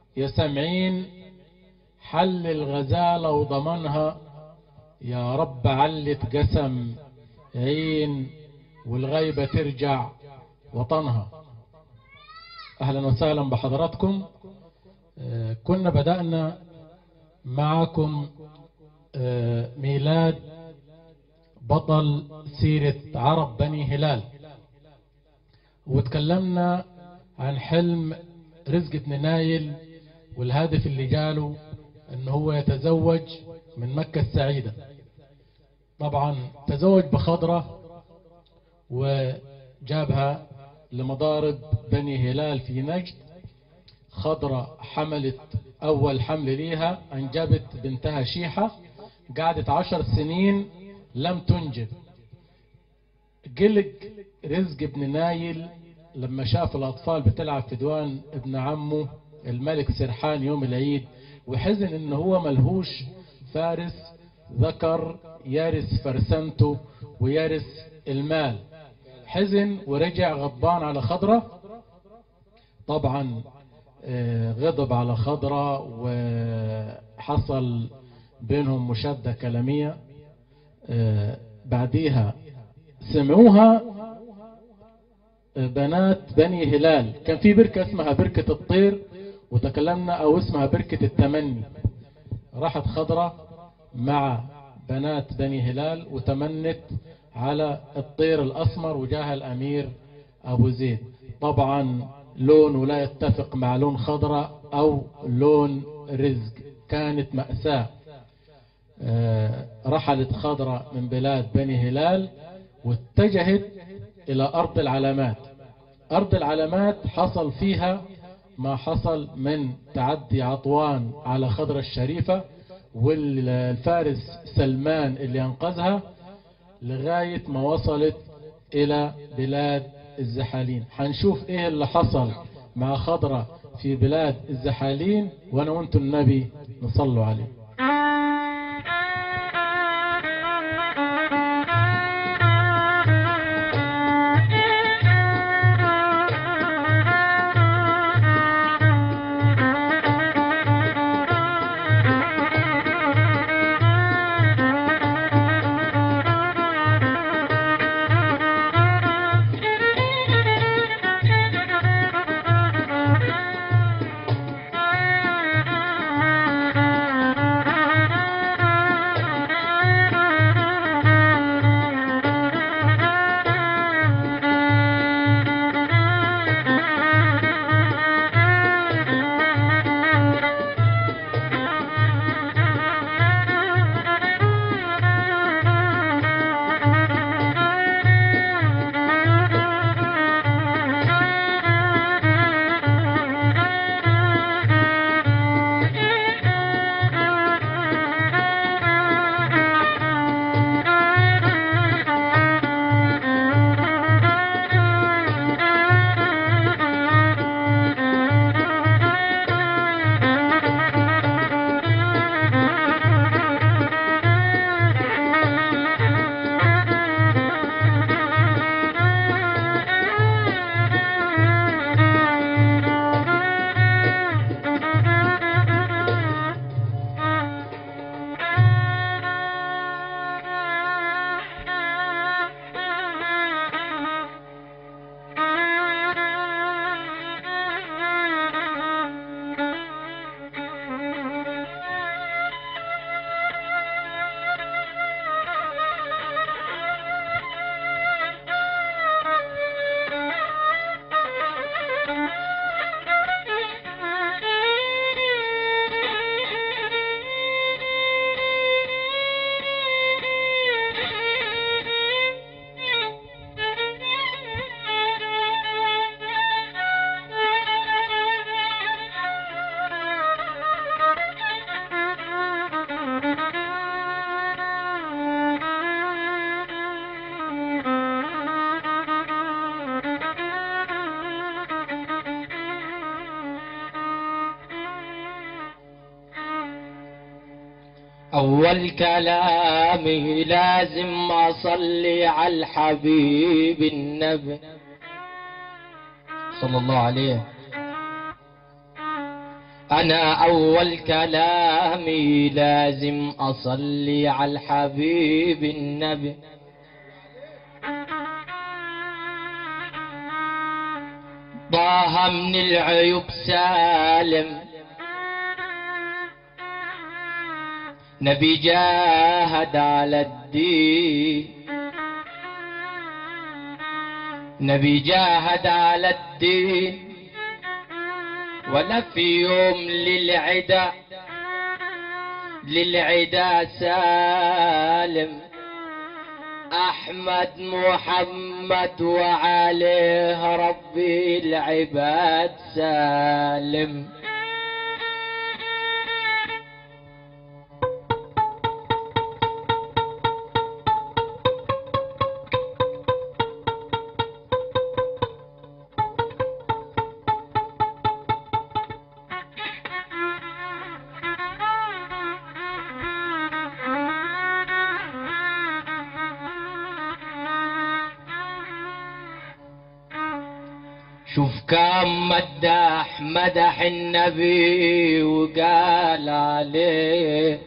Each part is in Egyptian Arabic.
يا سامعين حل الغزالة وضمنها يا رب علت قسم عين والغيبة ترجع وطنها أهلا وسهلا بحضراتكم آه، كنا بدأنا معكم آه، ميلاد بطل سيرة عرب بني هلال وتكلمنا عن حلم رزق بن نايل والهدف اللي جاله ان هو يتزوج من مكة السعيدة طبعا تزوج بخضرة وجابها لمضارب بني هلال في نجد خضرة حملت أول حمل ليها أنجبت بنتها شيحة قعدت عشر سنين لم تنجب قلق رزق ابن نايل لما شاف الأطفال بتلعب في دوان ابن عمه الملك سرحان يوم العيد وحزن ان هو ملهوش فارس ذكر يرث فرسنته ويرث المال حزن ورجع غضبان على خضرة طبعا آه، غضب على خضرة وحصل بينهم مشادة كلامية آه، بعديها سمعوها بنات بني هلال كان في بركة اسمها بركة الطير وتكلمنا او اسمها بركة التمني راحت خضرة مع بنات بني هلال وتمنت على الطير الاسمر وجاها الامير ابو زيد طبعا لونه لا يتفق مع لون خضرة او لون رزق كانت مأساة آه، رحلت خضرة من بلاد بني هلال واتجهت إلى أرض العلامات أرض العلامات حصل فيها ما حصل من تعدي عطوان على خضرة الشريفة والفارس سلمان اللي أنقذها لغاية ما وصلت إلى بلاد الزحالين حنشوف إيه اللي حصل مع خضرة في بلاد الزحالين وأنا وأنتم النبي نصلوا عليه أول كلامي لازم أصلي على الحبيب النبي صلى الله عليه أنا أول كلامي لازم أصلي على الحبيب النبي طه من العيوب سالم نبي جاهد على الدين نبي جاهد على الدين ولا في يوم للعدا للعدا سالم احمد محمد وعليه ربي العباد سالم شوف كم مدح مدح النبي وقال عليه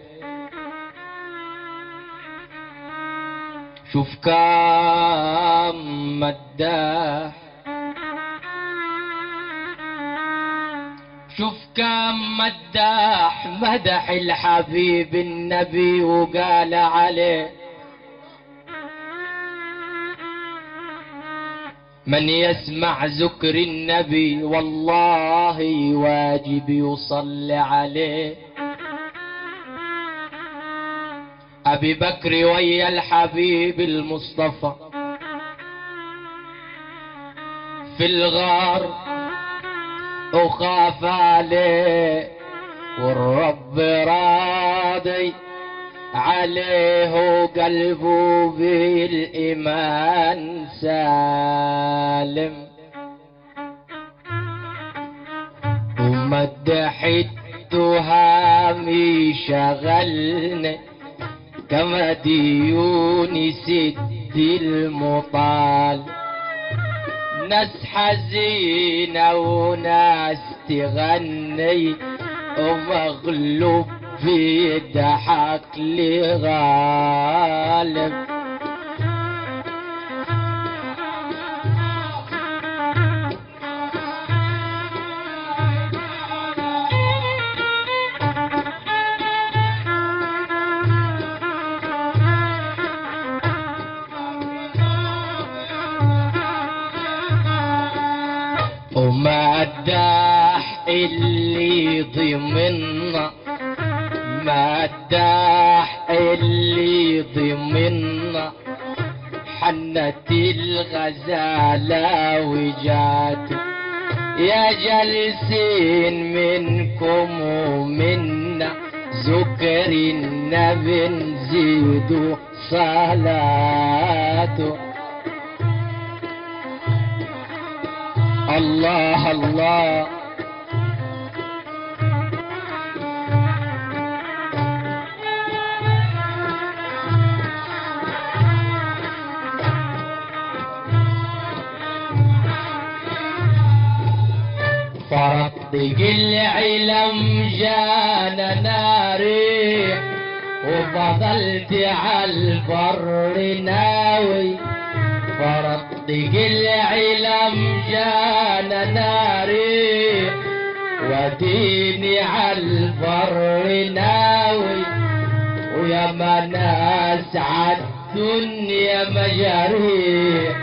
شوف كم مدح شوف كم مدح مدح الحبيب النبي وقال عليه من يسمع ذكر النبي والله واجب يصلي عليه أبي بكر ويا الحبيب المصطفى في الغار أخاف عليه والرب راضي عليه قلبه بالإيمان سالم ومدح التهامي شغلنا كما ديون ست المطال ناس حزينة وناس تغني ومغلوب بيضحك لغالب ومدح اللي ضمنا مدح اللي ضمنا حنت الغزالة وجات يا جالسين منكم ومنا ذكر النبي نزيدوا صلاته الله الله فرطق العلم جانا ناري وفضلت على البر ناوي فرطق العلم جانا ناري وديني على البر ناوي ويا ما ناس عالدنيا مجاريح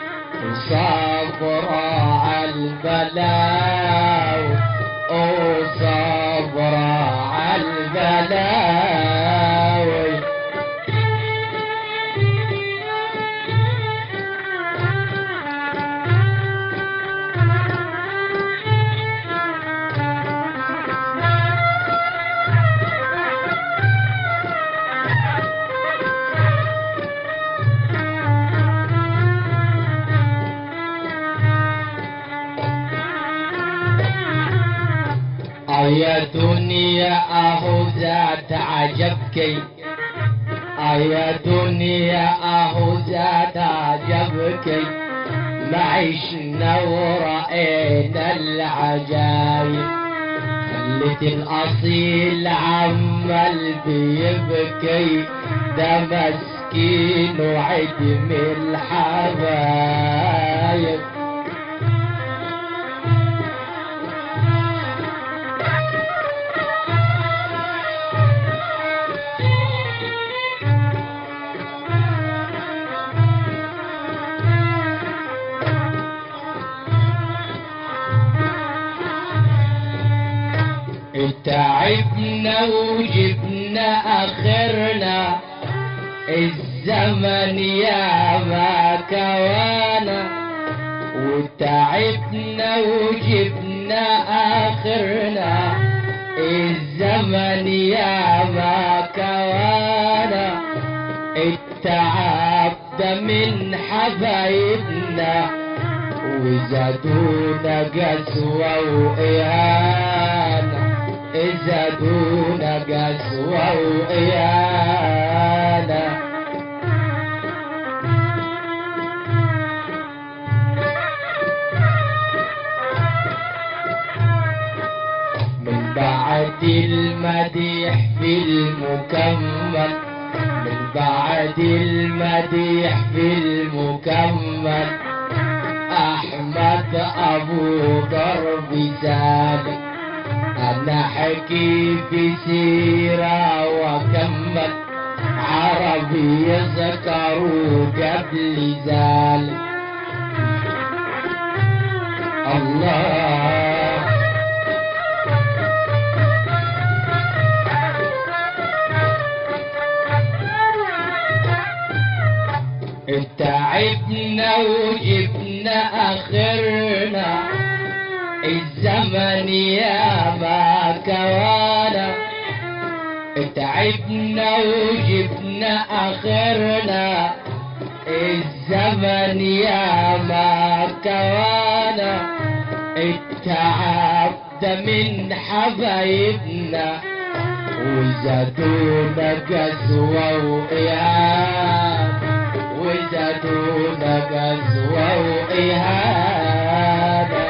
وصبر على البلاء وصبر على البلاء يا دنيا اهو ذات عجبك يا دنيا اهو ذات عجبك ما عشنا ورأينا العجايب قالت الأصيل عمال بيبكي ده مسكين وعدم الحبايب تعبنا وجبنا اخرنا الزمن يا ما كوانا وتعبنا وجبنا اخرنا الزمن يا ما كوانا التعب ده من حبايبنا وزادونا قسوة وإهانة زادونا قسوة وإهانة من بعد المديح في المكمل من بعد المديح في المكمل احمد ابو ضرب سالك انا حكي بسيرة وكمل عربي يذكروا قبل ذلك الله تعبنا وجبنا اخرنا الزمن يا ما كوانا تعبنا وجبنا اخرنا الزمن يا ما كوانا التعب ده من حبايبنا وزادونا قسوة وإيان وزادونا قسوة وإهانة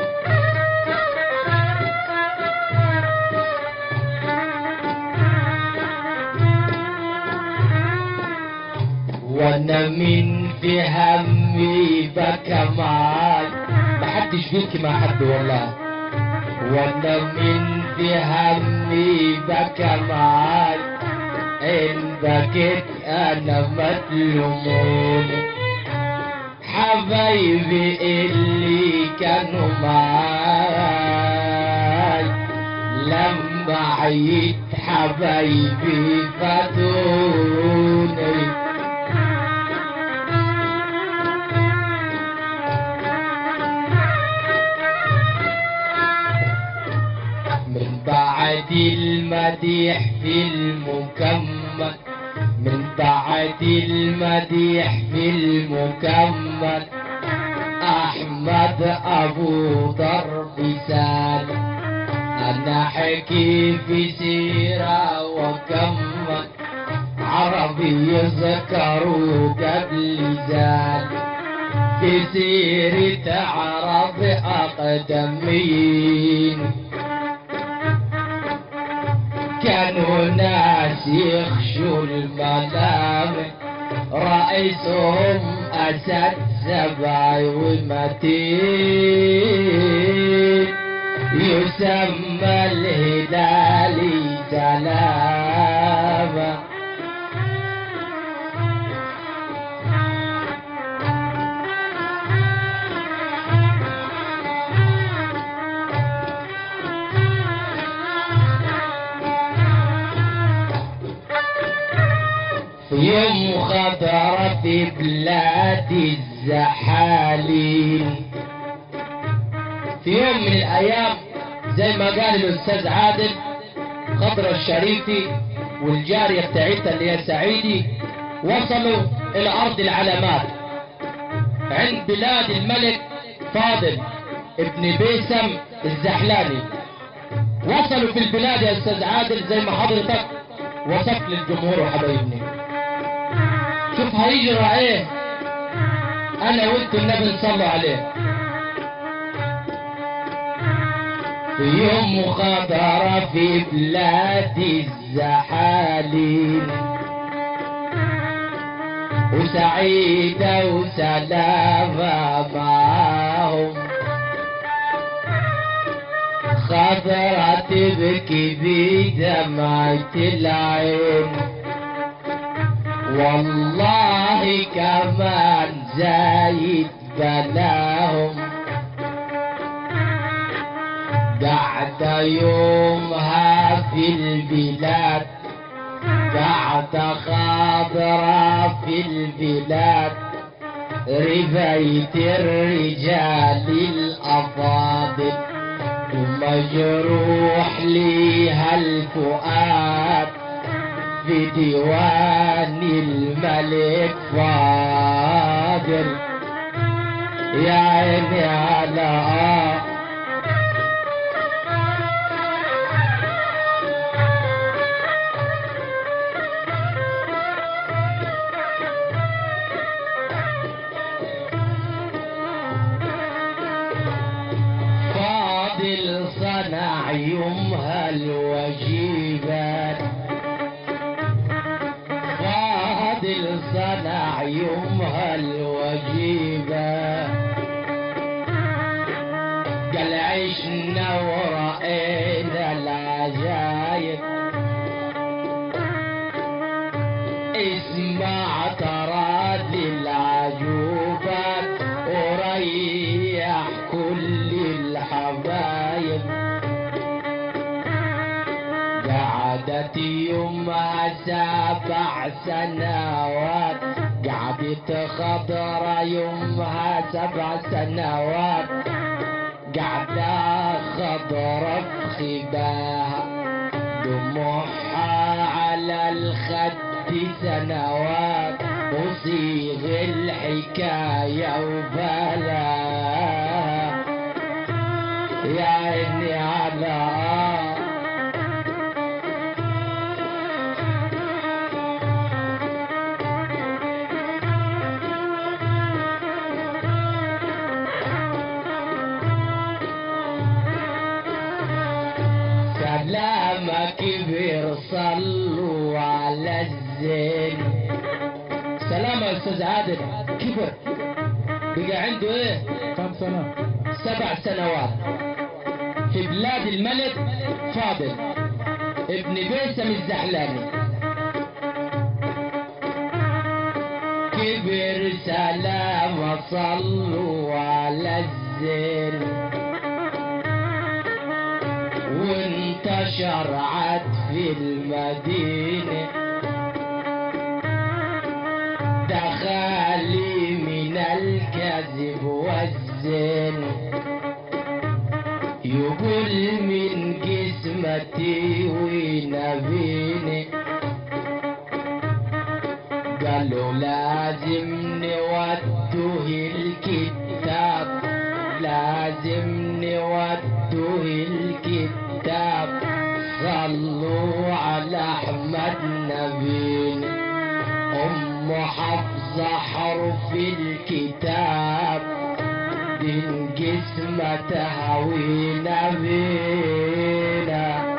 وانا من في همي بكى معاي محدش بيبكي مع حد والله وانا من في همي بكى معاي ان بكيت انا مظلومون حبايبي اللي كانوا معاي لما عيت حبايبي فاتوني من بعد المديح في المكمل من بعد المديح في المكمل احمد ابو ضرب سالم انا حكي في سيرة وكمل عربي يذكروا قبل ذلك في سيرة عرب اقدمين كانوا ناس يخشوا الملامح رئيسهم أسد سبع ومتين يسمى الهلالي سلامة يوم خضرت بلاد الزحالين في يوم من الايام زي ما قال الاستاذ عادل خضر الشريفي والجارية بتاعتها اللي هي سعيدي وصلوا الى ارض العلامات عند بلاد الملك فاضل ابن بيسم الزحلاني وصلوا في البلاد يا استاذ عادل زي ما حضرتك وصفت للجمهور وحبايبني شوف هيجرى ايه انا وانتوا النبي نصلوا عليه يوم غدر في بلاد الزحالين وسعيدة وسلامة معاهم خضرة تبكي بدمعة العين والله كمان زايد بلاهم قاعدة يومها في البلاد قاعدة خضرة في البلاد رفاية الرجال الأفاضل ومجروح ليها الفؤاد في ديوان الملك فاضل يا عيني على آه فاضل صنع يومها الوجيبات فاضل صنع يومها الوجيبات قال عشنا ورأينا العجايب اسمع تراد العجوبات وريح كل الحبايب قعدت يومها سبع سنوات قعدت خضرة يومها سبع سنوات قعدة خضرة بخباها دموعها على الخد سنوات وصيغ الحكاية وبلا يا عيني على سلامك كبير صلوا على الزين سلام يا استاذ عادل كبر بقى عنده ايه كم سنة؟ سبع سنوات في بلاد الملك فاضل ابن بيسم الزحلاني كبر سلام صلوا على الزين وانتشر عاد في المدينة دخالي من الكذب والزين يقول من قسمتي ونبيني قالوا لازم نوده الكتاب لازم نوده الكتاب صلوا على احمد نبينا ام حفظه حرف الكتاب دين قسمتها ونبينا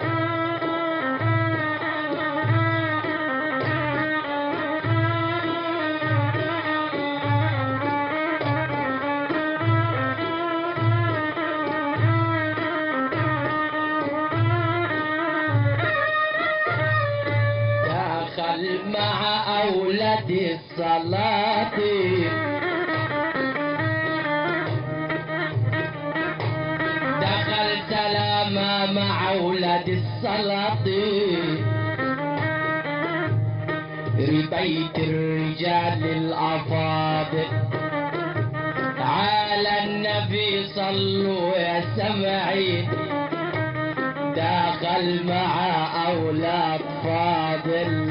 دخل مع أولاد الصلاة دخل سلامة مع أولاد الصلاة ربيت الرجال الأفاضل على النبي صلوا يا سمعين دخل مع أولاد فاضل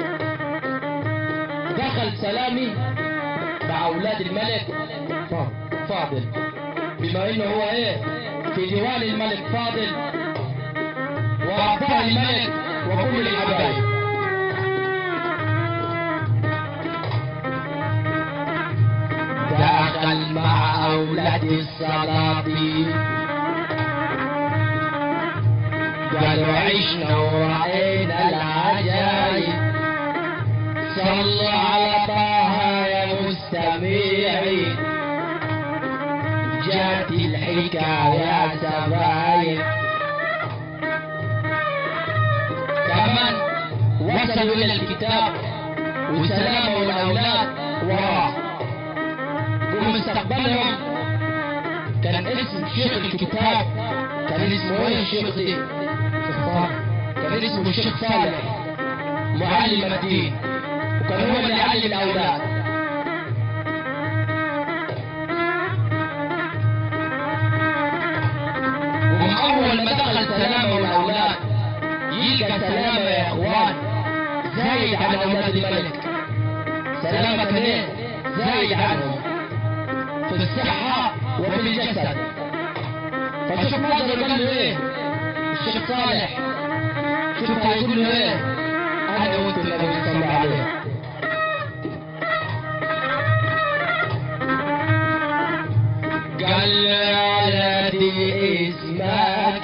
دخل سلامي مع أولاد الملك فاضل بما إنه هو إيه في ديوان الملك فاضل وأعضاء الملك وكل الحبايب دخل مع أولاد الصلاطين قالوا عشنا ورأينا العجايب صلوا على طه يا مستمعين جات الحكاية سبايب كمان وصلوا إلى الكتاب وسلاموا الأولاد وراه ومستقبلهم كان اسم شيخ الكتاب كان اسمه ايه الشيخ دي؟ كان اسمه الشيخ صالح معلم الدين وكان هو اللي يعلم الاولاد ومن اول ما دخل سلامه والاولاد يلقى سلامه يا اخوان زايد عن اولاد الملك سلامه كان ايه؟ زايد عنهم في الصحه وفي الجسد فشوف نظره قال له ايه؟ الشيخ صالح شوف هيقول له ايه؟ انا وانت اللي بنصلي عليه قال له يا ولدي اسمك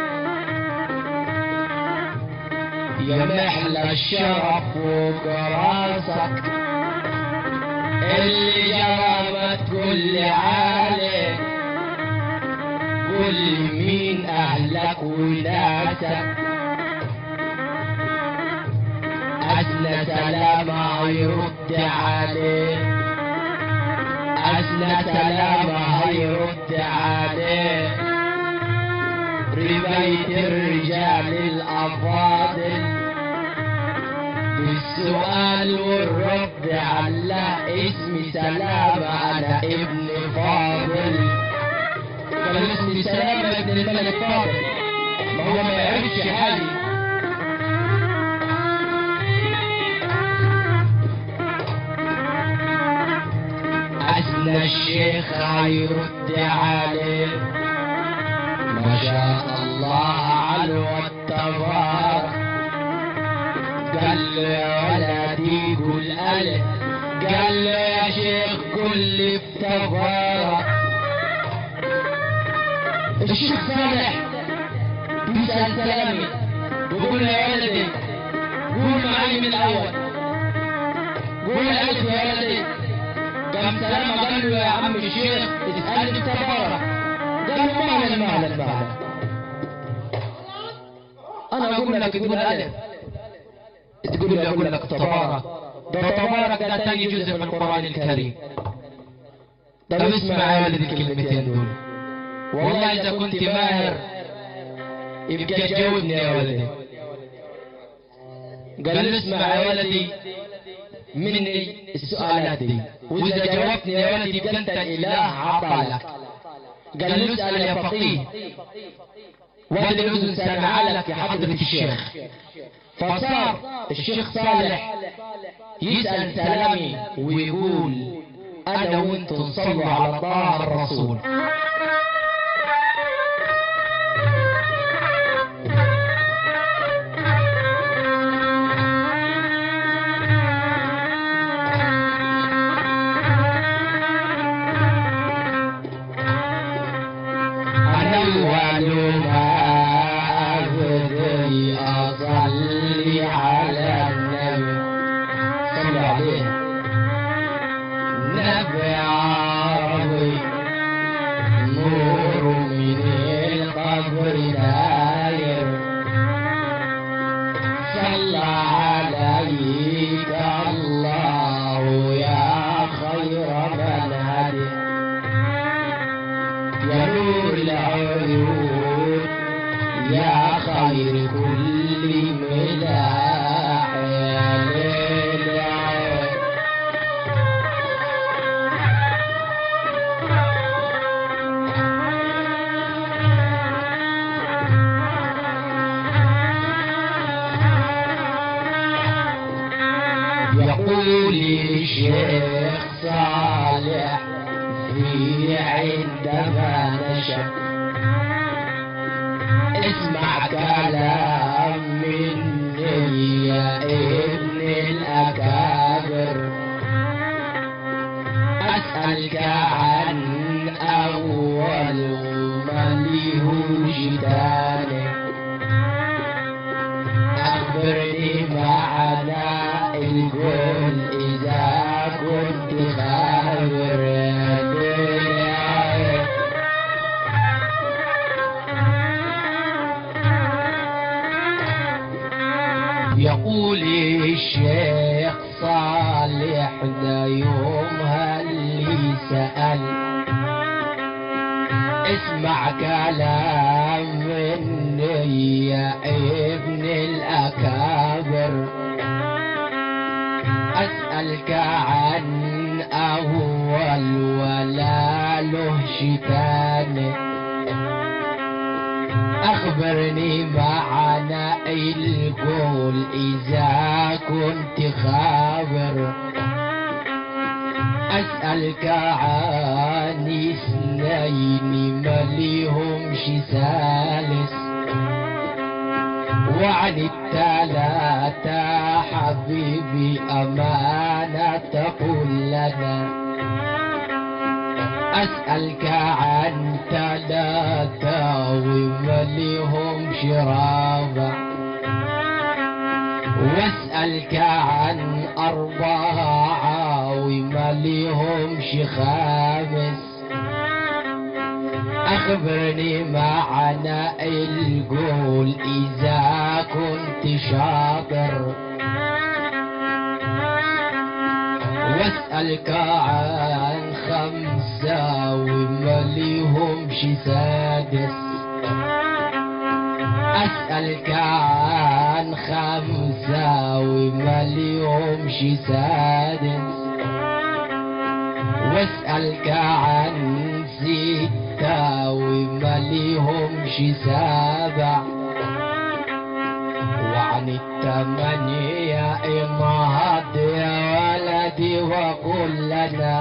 يا محلى الشرف فوق راسك اللي جربت كل عالم قل مين اهلك وناسك أسنى سلام يرد عليه أسنى سلام يرد عليه رميت الرجال الأفاضل بالسؤال والرد على اسمي سلام أنا ابن فاضل قال اسمي سلام ابن الملك فاضل ما هو ما يعرفش حالي أسنى الشيخ هيرد عليه ما شاء الله علو التبارك قال له يا ولدي قول ألف قال له يا شيخ قل لي بتبارك الشيخ صالح بيسأل سلامي بيقول له يا ولدي قول معي من الأول قول ألف يا ولدي قام سلامة قال له يا عم الشيخ اسألني تبارك قال له معنى المعنى المعنى أنا أقول لك تقول ألف تقول لي أقول لك تبارك ده تبارك ده تاني جزء من القرآن الكريم طب اسمع يا ولد الكلمتين دول والله إذا كنت ماهر يبقى جاوبني يا ولدي قال له اسمع يا ولدي مني السؤالات دي واذا جاوبتني يا ولدي يبقى انت الاله عطالك قال له اسال يا فقيه وادي الاذن سامع لك يا حضره الشيخ فصار الشيخ صالح يسال سلامي ويقول انا وانت نصلوا على طه الرسول أول ما أبدي أصلي على النبي صلى عليه نبي عربي نور من القبر داير صلى عليك الله يا خير من هدي يا نور العيون يا خير كل ملاح يا ليل عين يقول الشيخ صالح في عندما نشأ اسمع كلام مني يا ابن الأكابر أسألك عن أول من يهوش تاني يقول الشيخ صالح ذا يومها اللي سأل اسمع كلام مني يا ابن الأكابر أسألك عن أول ولا له شتان أخبرني معنى القول إذا كنت خابر أسألك عن اثنين ما ليهمش ثالث وعن التلاتة حبيبي أمانة تقول لنا أسألك عن تلاتة وما ليهمش رابع واسألك عن أربعة وما ليهمش خامس أخبرني معنى القول إذا كنت شاطر واسألك عن خمسة وما ليهمش سادس أسألك عن خمسة وما ليهمش سادس واسألك عن ستة وما ليهمش سابع وعن التمانية انهض يا ولدي وقل لنا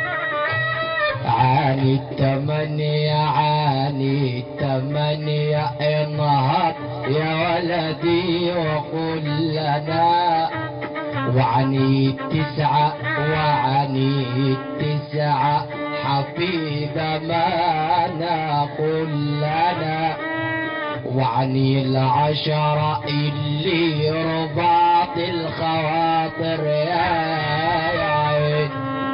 عن التمانية عن التمانية انهض يا ولدي وقل لنا وعن التسعة وعن التسعة حفيظ ما نقول لنا وعن العشرة اللي رباط الخواطر يا يا عين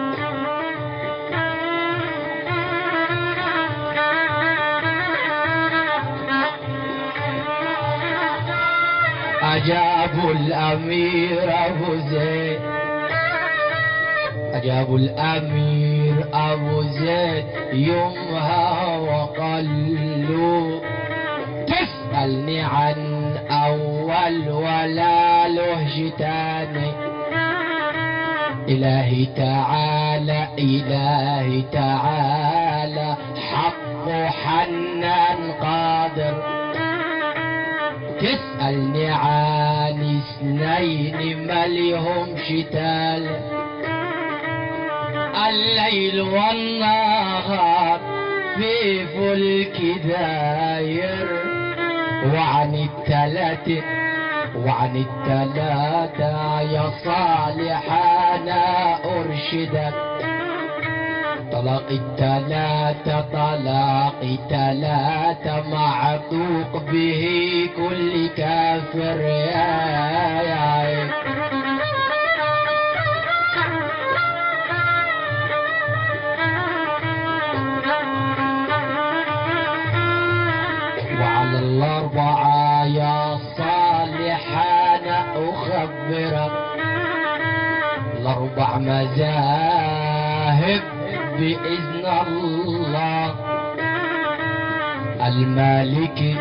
أجابوا الأمير أبو زيد أجابوا الأمير أبو زيد يومها وقال له تسألني عن أول ولا له تاني إلهي تعالى إلهي تعالى حق حنان قادر تسألني عن اثنين ما ليهمش تال الليل والنهار في فلك داير وعن التلاتة وعن التلاتة يا صالح أنا أرشدك طلاق التلاتة طلاق التلاتة معتوق به كل كافر يا يا وعلى الأربعة يا صالح أنا أخبرك الأربع مذاهب بإذن الله المالكي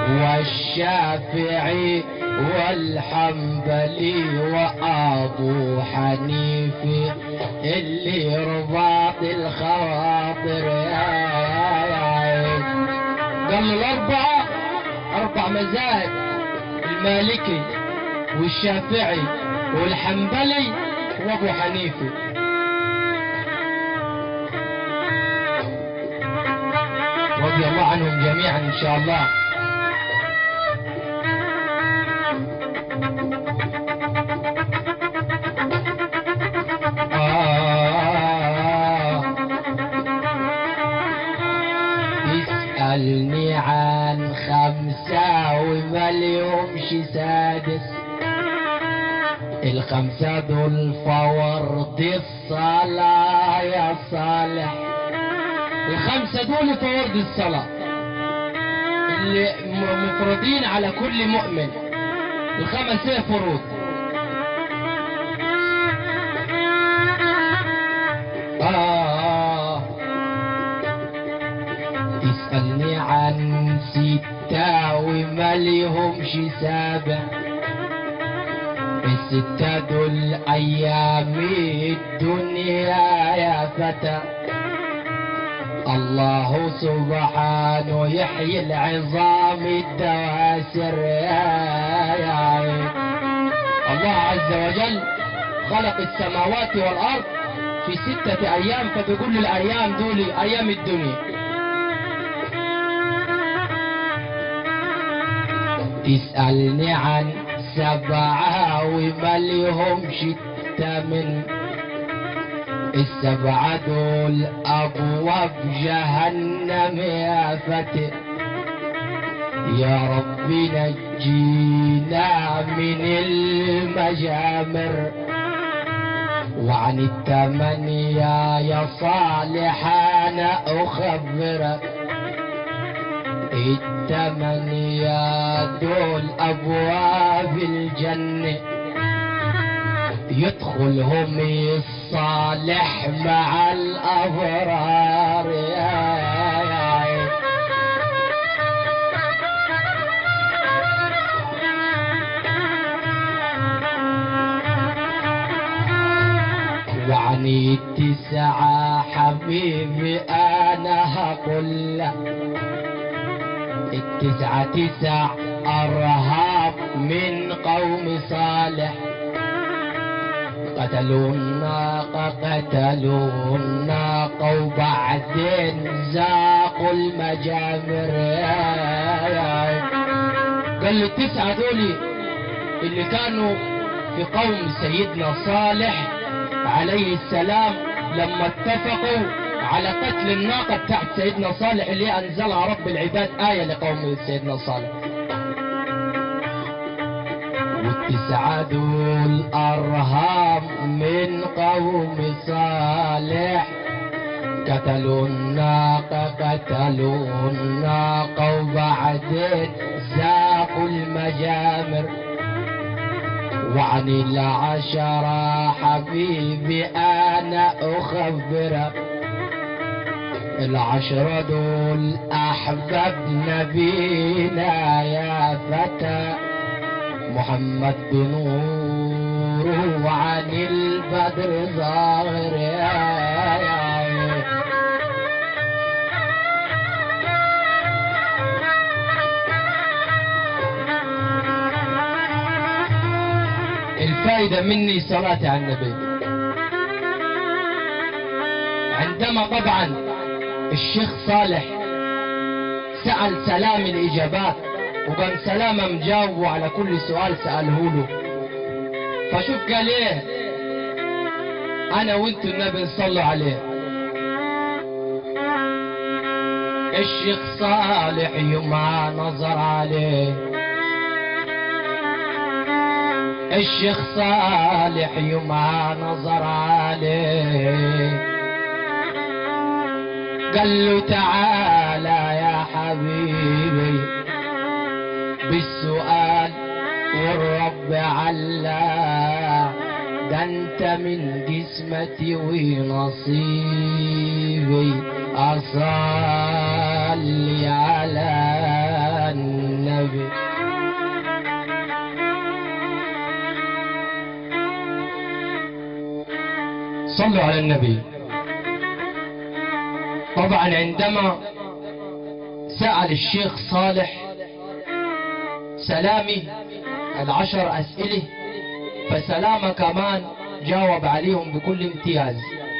والشافعي والحنبلي وأبو حنيفة اللي رباط الخواطر يا يا قال له الأربعة أربع مذاهب المالكي والشافعي والحنبلي وأبو حنيفة رضي الله عنهم جميعا إن شاء الله آه يسألني عن خمسة وما ليهمش سادس الخمسة دول فورد الصلاة يا صالح الخمسة دول فورد الصلاة اللي م- مفروضين على كل مؤمن الخمس ايه فروض آه تسألني عن ستة وما ليهمش سابع الستة دول أيام الدنيا يا فتى الله سبحانه يحيي العظام الدواسر يا يا الله عز وجل خلق السماوات والأرض في ستة أيام فبيقول الأيام دول أيام الدنيا تسألني عن سبعة وما ليهمش التمن السبعة دول أبواب جهنم يا فتى يا رب نجينا من المجامر وعن التمنية يا صالح أنا أخبرك التمنية دول أبواب الجنة يدخلهم الصالح مع الأبرار يا يا وعني التسعة حبيبي أنا هقول لك التسعة تسع أرهاب من قوم صالح قتلوا الناقة قتلوا الناقة وبعدين زاقوا المجامر يا يا قال له التسعة دول اللي كانوا في قوم سيدنا صالح عليه السلام لما اتفقوا على قتل الناقة بتاعت سيدنا صالح اللي أنزلها رب العباد آية لقوم سيدنا صالح والتسعة دول أرهاب من قوم صالح قتلوا الناقة قتلوا الناقة وبعدين زاقوا المجامر وعن العشرة حبيبي أنا أخبرك العشرة دول أحباب نبينا يا فتى محمد بنوره وعن البدر ظاهر يا يا الفائدة مني صلاة على النبي عندما طبعا الشيخ صالح سأل سلام الإجابات وكان سلامة مجاوبه على كل سؤال سأله له فشوف قال ايه أنا وانتوا النبي نصلوا عليه الشيخ صالح يوم نظر عليه الشيخ صالح يوم نظر عليه قال له تعالى يا حبيبي بالسؤال والرب علا ده انت من جسمتي ونصيبي اصلي على النبي صلوا على النبي طبعا عندما سأل الشيخ صالح سلامي العشر أسئلة فسلامة كمان جاوب عليهم بكل امتياز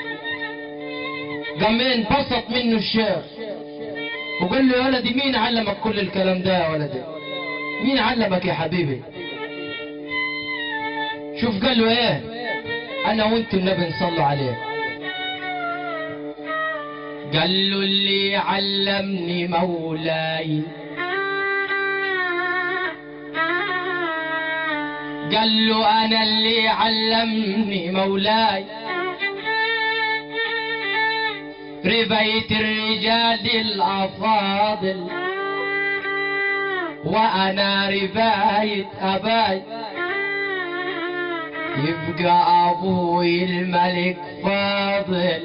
قام انبسط منه الشيخ وقال له يا ولدي مين علمك كل الكلام ده يا ولدي مين علمك يا حبيبي شوف قال له ايه انا وانت النبي نصلوا عليه قال له اللي علمني مولاي قال له انا اللي علمني مولاي ربيت الرجال الافاضل وانا رباية اباي يبقى ابوي الملك فاضل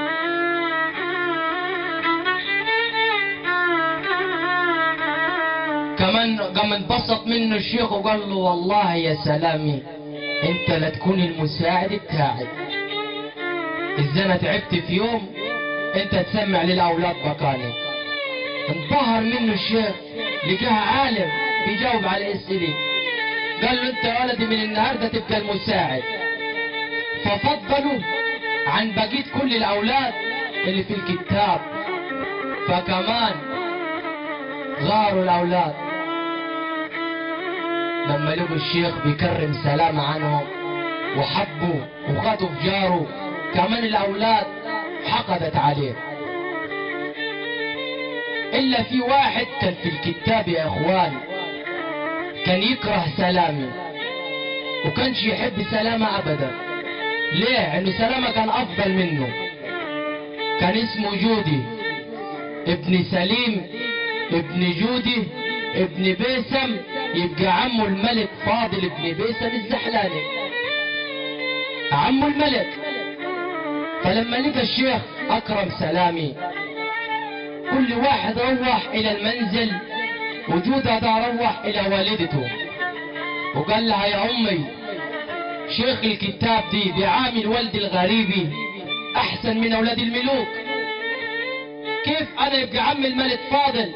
كمان قام انبسط منه الشيخ وقال له والله يا سلامي انت لا تكون المساعد بتاعي اذا انا تعبت في يوم انت تسمع للاولاد مكاني انبهر منه الشيخ لقاها عالم بيجاوب على اسئله قال له انت يا ولدي من النهارده تبقى المساعد ففضلوا عن بقيه كل الاولاد اللي في الكتاب فكمان غاروا الاولاد لما لقوا الشيخ بيكرم سلامة عنهم وحبوا وخدوا في جاره كمان الاولاد حقدت عليه الا في واحد كان في الكتاب يا اخوان كان يكره سلامي وكانش يحب سلامة ابدا ليه انه سلامة كان افضل منه كان اسمه جودي ابن سليم ابن جودي ابن بيسم يبقى عمه الملك فاضل ابن بيسم الزحلاني عمه الملك فلما لقى الشيخ اكرم سلامي كل واحد روح الى المنزل وجودها ده روح الى والدته وقال لها يا امي شيخ الكتاب دي بيعامل ولدي الغريبي احسن من اولاد الملوك كيف انا يبقى عم الملك فاضل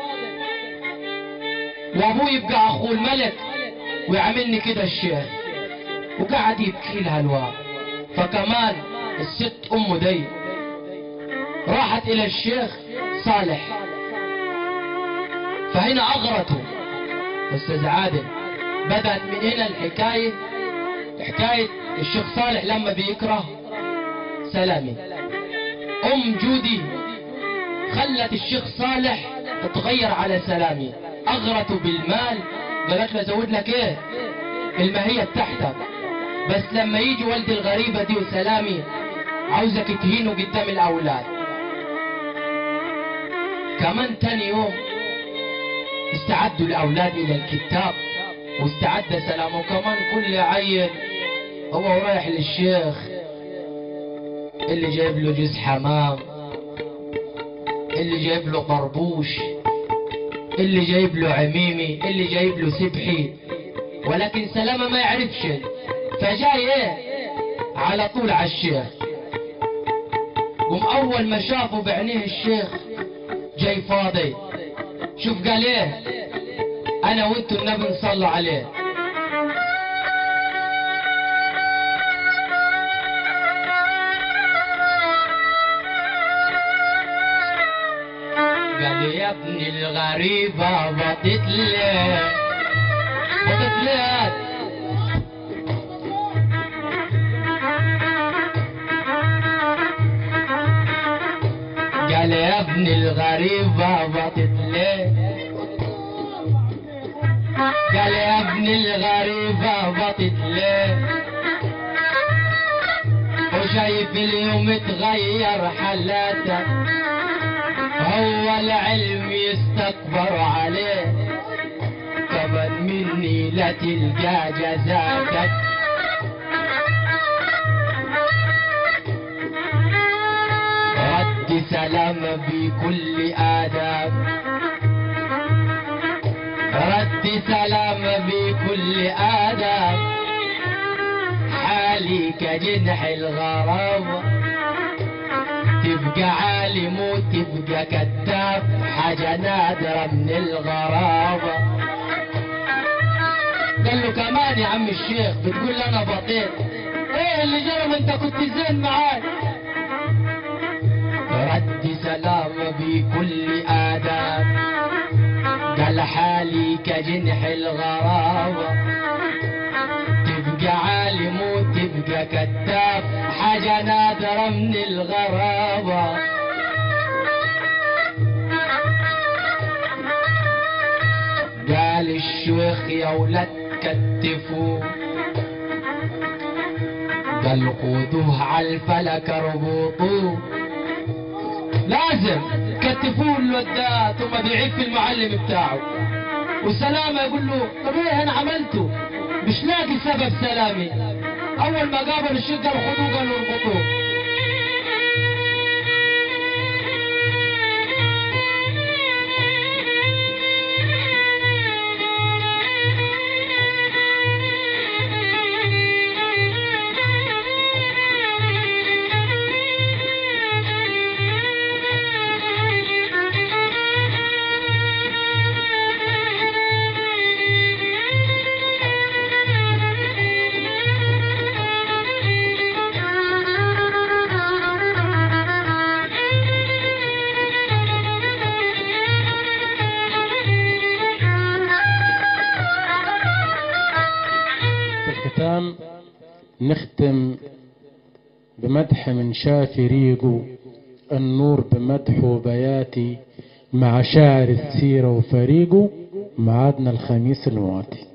وابوه يبقى اخوه الملك ويعاملني كده الشيخ وقعد يبكي لها الواد فكمان الست امه دي راحت الى الشيخ صالح فهنا اغرته استاذ عادل بدأت من هنا الحكاية حكاية الشيخ صالح لما بيكره سلامي ام جودي خلت الشيخ صالح تتغير على سلامي اغرته بالمال قالت له ازود لك ايه الماهية بتاعتك بس لما يجي ولد الغريبة دي وسلامي عاوزك تهينه قدام الاولاد كمان تاني يوم استعدوا الاولاد الى الكتاب واستعد سلام وكمان كل عيل هو رايح للشيخ اللي جايب له جوز حمام اللي جايب له طربوش اللي جايب له عميمي اللي جايب له سبحي ولكن سلامة ما يعرفش فجاي ايه على طول على الشيخ قم اول ما شافه بعينيه الشيخ جاي فاضي شوف قال ايه انا وانتوا النبي نصلوا عليه قال يا ابن الغريبة بطت لي بطت لي قال يا ابن الغريبة بطت لي قال يا ابن الغريبة بطت ليه وشايف اليوم تغير حالاتك هو العلم يستكبر عليه كمان مني لا تلقى جزاتك رد سلام بكل آداب رد سلام بكل آداب حالي كجنح الغرام تبقى عالم وتبقى كذاب حاجة نادرة من الغرابة قال له كمان يا عم الشيخ بتقول لي انا بطيء ايه اللي جرى ما انت كنت زين معاي رد سلام بكل آداب قال حالي كجنح الغرابة تبقى عالم وتبقى كذاب حاجة نادرة من الغرابة قال الشيخ يا ولد كتفوا قال خذوه على الفلك اربطوه لازم كتفوه الودات وما بيعيب في المعلم بتاعه وسلامه يقول له طب ايه انا عملته مش لاقي سبب سلامي اول ما قابل الشقه خذوه قالوا اربطوه في الختام نختم بمدح من شافي ريقو النور بمدحه بياتي مع شاعر السيرة وفريقه معادنا الخميس المواتي